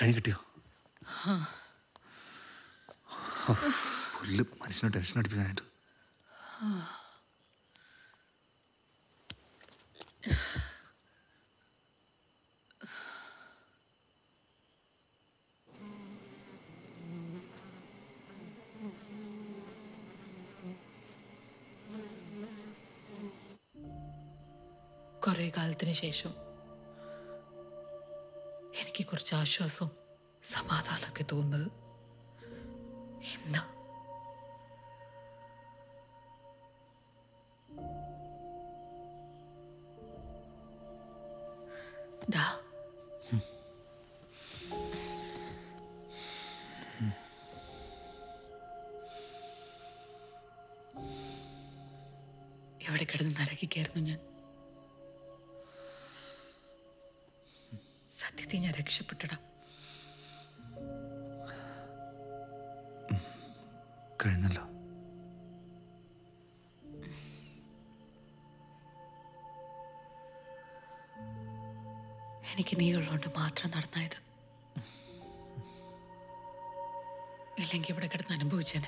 ഷൈനി കിട്ടിയോ ഓ, പുല്ല് മനുഷ്യനെ ടെൻഷൻ അടിപ്പിക്കാനായിട്ട് കുറെ കാലത്തിന് ശേഷം എനിക്ക് കുറച്ച് ആശ്വാസവും സമാധാനമൊക്കെ തോന്നുന്നത് ഇന്ന് ഡാ എവിടെ കിടന്ന് നരകിക്കായിരുന്നു ഞാൻ സത്യത്തിൽ ഞാൻ രക്ഷപ്പെട്ടടാ കഴിഞ്ഞല്ലോ എനിക്ക് നീ ഉള്ളതുകൊണ്ട് മാത്രം നടന്നായത് ഇല്ലെങ്കിൽ ഇവിടെ കിടന്ന് അനുഭവിച്ചേനെ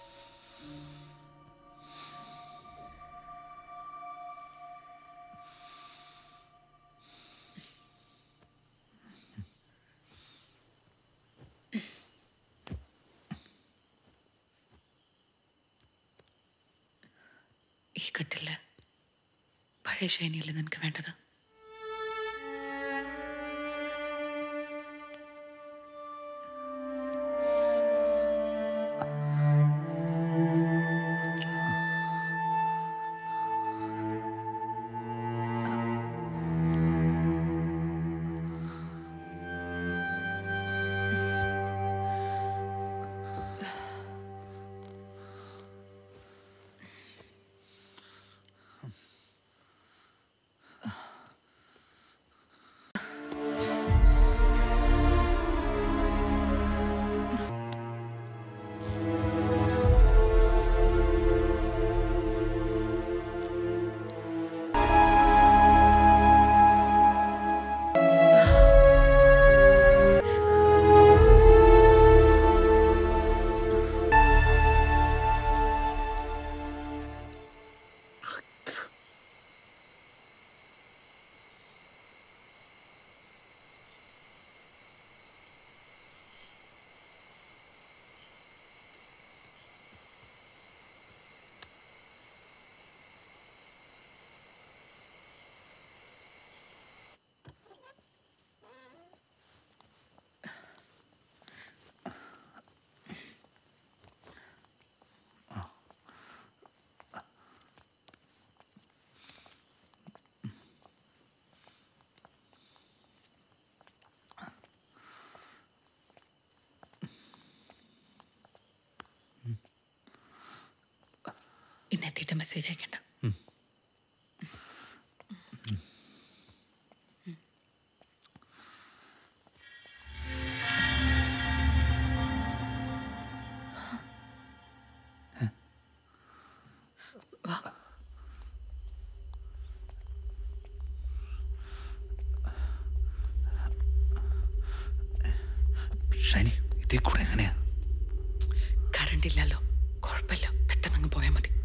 ഈ കട്ടില്ല പഴയ ശൈനിയല്ലേ നിനക്ക് വേണ്ടത് ഇന്നെത്തിയിട്ട് മെസ്സേജ് അയക്കണ്ട വാ ഷൈനി ഇതിൽ കൂടെ എങ്ങനെയാ കറണ്ട് ഇല്ലല്ലോ കുഴപ്പമില്ല പെട്ടെന്ന് അങ്ങ് പോയാൽ മതി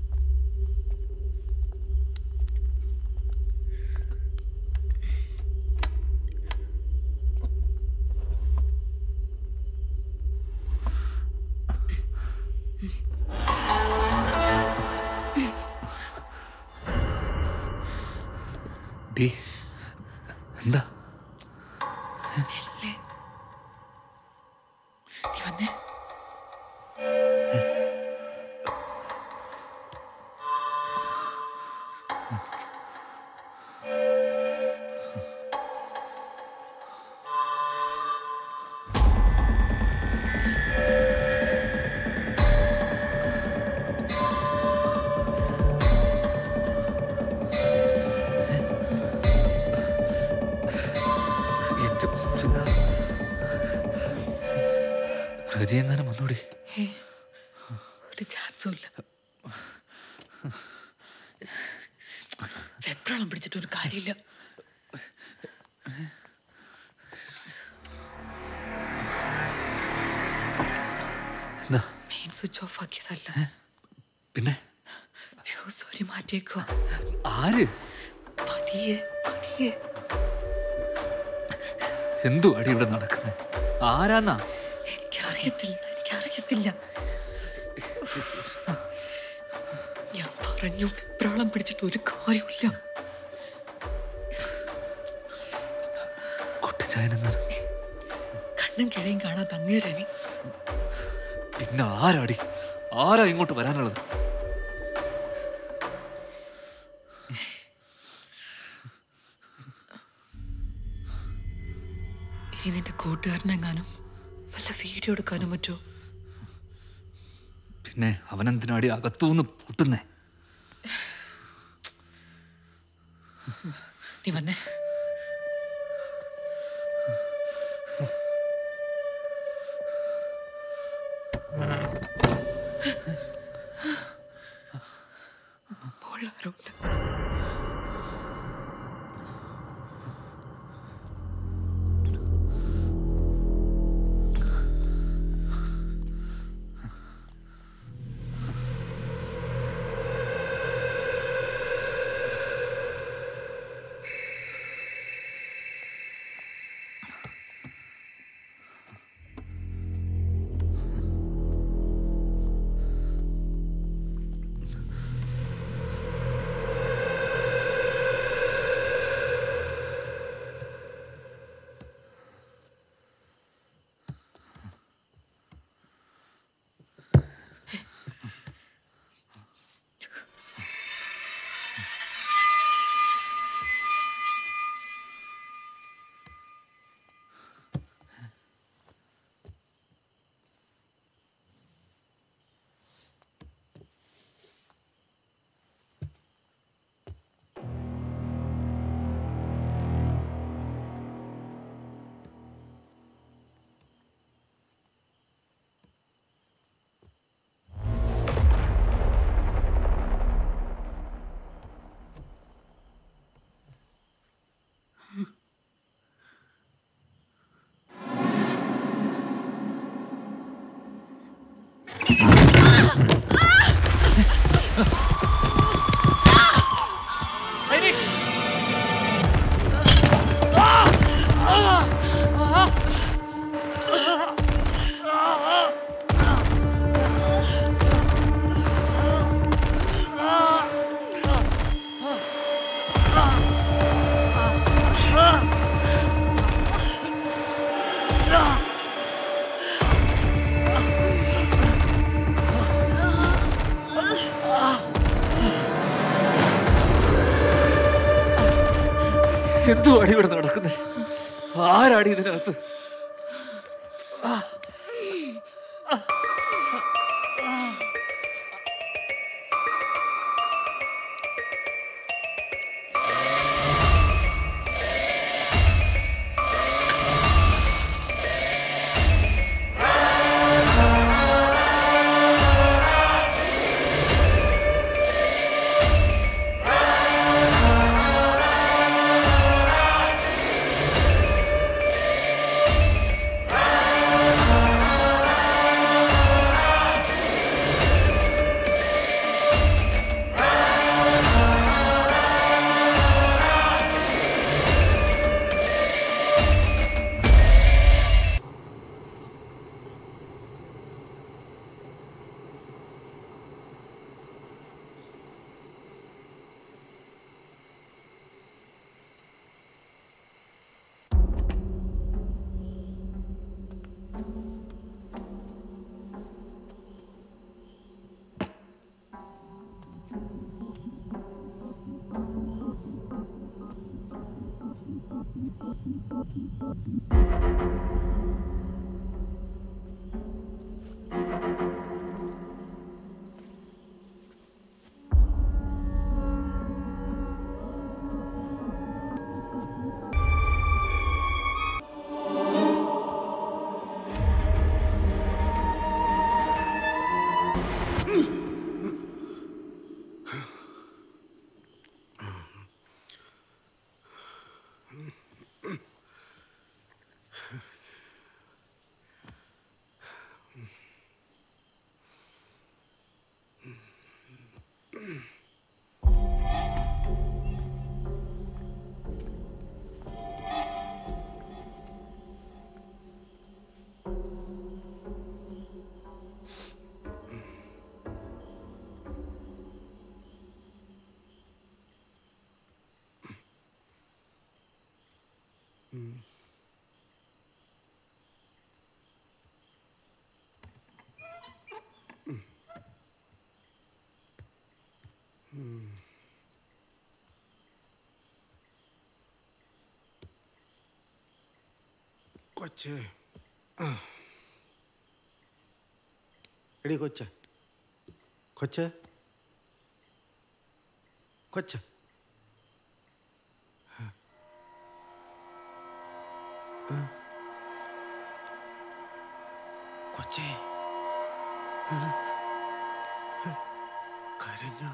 ഡി എന്താ അല്ലേ നീ വന്നേ എന്റെ മുറിവ്. പ്രകൃതി എങ്ങാനും വന്നൂടി ഹേ, ഒരു ചാൻസും ഇല്ല വെപ്രാളം പിടിച്ചിട്ട് ഒരു കാര്യമില്ല എന്താ മെയിൻ സ്വിച്ച് ഓഫ് ആക്കിയതല്ല പിന്നെ ഫ്യൂസ് ഒരു മാറ്റിയേക്കോ ആര് പതിയെ പതിയെ എന്തു അടി ഇവിടെ നടക്കുന്നത് ആരാന്നാ എനിക്കറിയത്തില്ല എനിക്കറിയത്തില്ല ഞാൻ പറഞ്ഞു വിപ്രാളം പിടിച്ചിട്ട് ഒരു കാര്യമില്ല കുട്ടിച്ചായനെന്ന് കണ്ണും കിഴയും കാണാൻ തങ്ങേരനി പിന്നെ ആരാടി ആരാ ഇങ്ങോട്ട് വരാനുള്ളത് ഇനി നിന്റെ കൂട്ടുകാരനെങ്ങാനും വല്ല വീഡിയോ എടുക്കാനും പറ്റുമോ പിന്നെ അവനെന്തിനാടി അകത്തുനിന്ന് പൂട്ടുന്നേ നീ വന്നേ പിള്ളേരുണ്ട് എന്തു അടി ഇവിടെ നടക്കുന്നത് ആരാടി ഇതിനകത്ത് കൊച്ചേ ആ. എടി കൊച്ച കൊച്ച കൊച്ച കൊച്ചേ കരഞ്ഞോ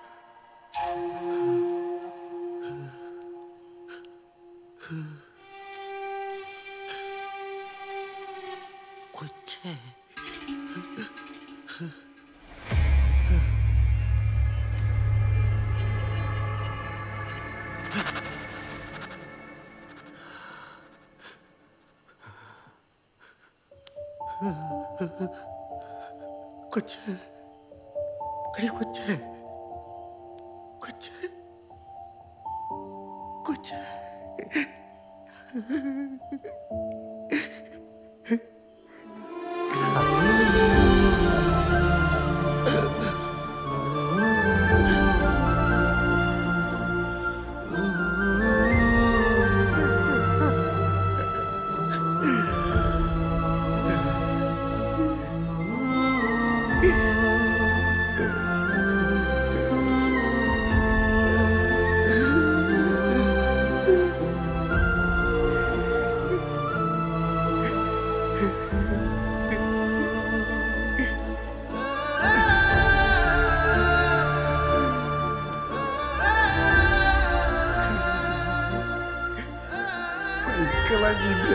കൊച്ചേ കൊച്ചേ എടി കൊച്ചേ കൊച്ചേ കൊച്ചേ കളഞ്ഞില്ലേ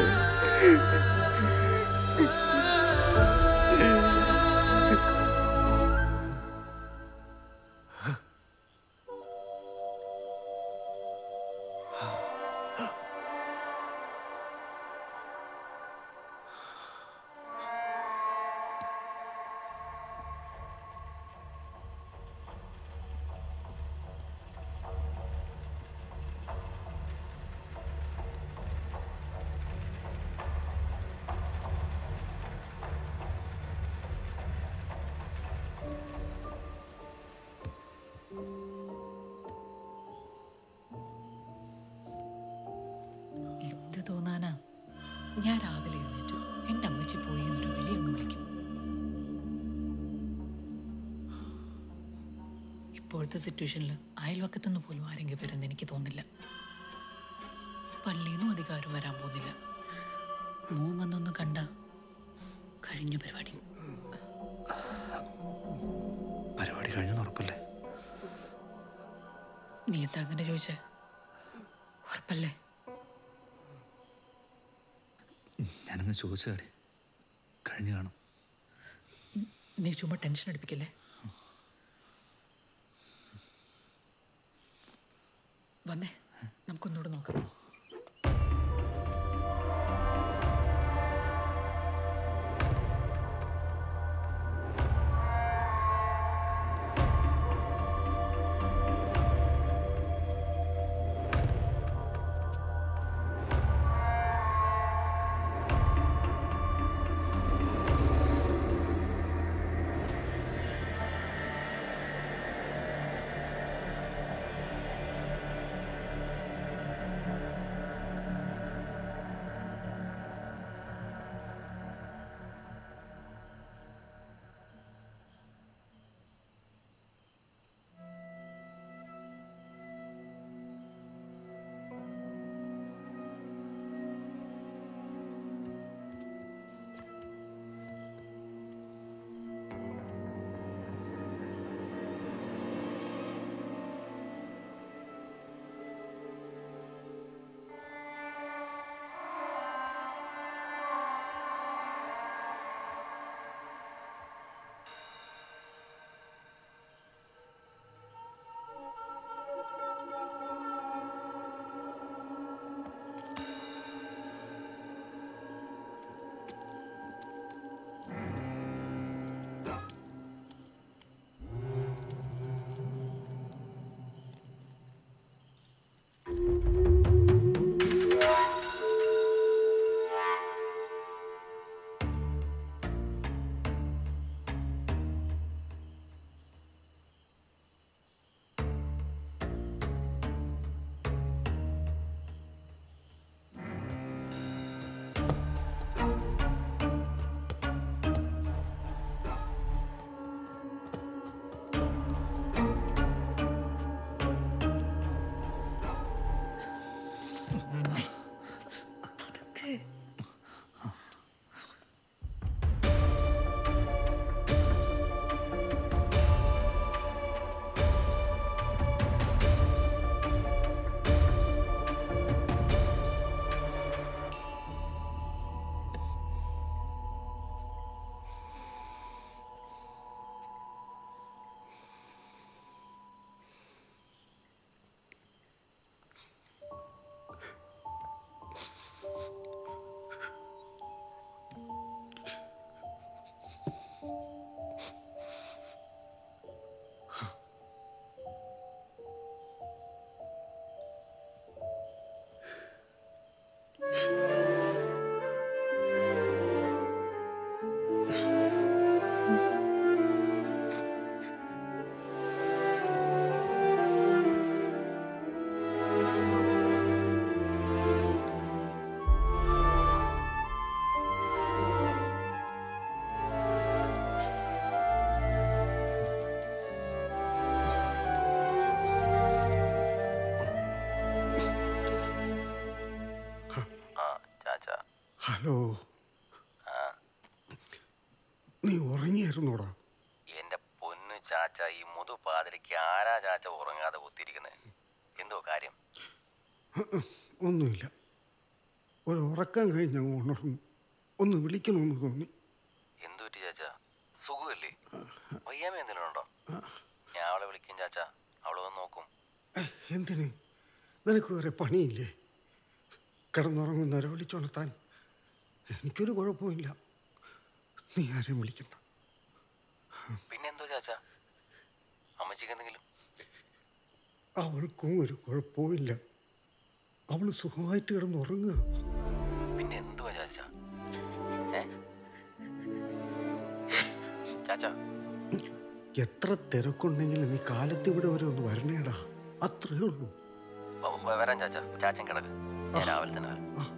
എന്ത് തോന്നാനാ ഞാൻ രാവിലെ എഴുന്നേറ്റ് എൻ്റെ അമ്മച്ചി പോയി എന്നൊരു വിളി അങ്ങ് വിളിക്കും ഇപ്പോഴത്തെ സിറ്റുവേഷനിൽ അയൽവക്കത്തുനിന്ന് പോലും ആരെങ്കിലും വരുമെന്ന് എനിക്ക് തോന്നില്ല പള്ളിയിൽ നിന്നും അധികാരം വരാൻ പോകുന്നില്ല മോൻ വന്നൊന്ന് കണ്ട കഴിഞ്ഞ പരിപാടി പരിപാടി കഴിഞ്ഞെന്ന് ഉറപ്പല്ലേ നീ എന്താ അങ്ങനെ ചോദിച്ചേ ഉറപ്പല്ലേ ഞാനങ്ങ് ചോദിച്ചാടി കഴിഞ്ഞു കാണും നീ ചുമ്മാ ടെൻഷൻ അടിപ്പിക്കല്ലേ വന്നേ നമുക്കൊന്നുകൂടെ നോക്കാം ഹലോ നീ ഉറങ്ങിയായിരുന്നോടാ എന്റെ പൊന്നു ചാച്ച ഈ മുതുപാതിരിക്ക് ആരാ ചാച്ച ഉറങ്ങാതെ കുത്തിയിരിക്കുന്നത് എന്തോ കാര്യം ഒന്നുമില്ല ഒരു ഉറക്കം കഴിഞ്ഞ് അങ്ങ് ഉണർന്നു ഒന്ന് വിളിക്കണമെന്ന് തോന്നി എന്തു പറ്റി ചാച്ച സുഖമില്ലേ വയ്യാമ എന്തെങ്കിലും ഉണ്ടോ ഞാൻ അവളെ വിളിക്കും ചാച്ച അവള് വന്ന് നോക്കും ഏ, എന്തിന് നിനക്ക് വേറെ പണിയില്ലേ കിടന്നുറങ്ങുന്നവരെ വിളിച്ചുണർത്താൻ എനിക്കൊരു കുഴപ്പമില്ല നീ ആരെയും വിളിക്കണ്ട പിന്നെന്തോ ചാച്ച അമ്മച്ചിക്ക് എന്തെങ്കിലും അവൾക്കും ഒരു കുഴപ്പമില്ല അവൾ സുഖമായിട്ട് കിടന്നുറങ്ങുക പിന്നെ എന്തുവാ ചാച്ച ഏ ചാച്ച എത്ര തിരക്കുണ്ടെങ്കിലും നീ കാലത്ത് ഇവിടെ വരെ ഒന്ന് വരണേടാ അത്രയേ ഉള്ളൂ വ- വ- വരാം ചാച്ച ചാച്ചൻ കിടക്ക് ഞാൻ രാവിലെ തന്നെ വരാം ആ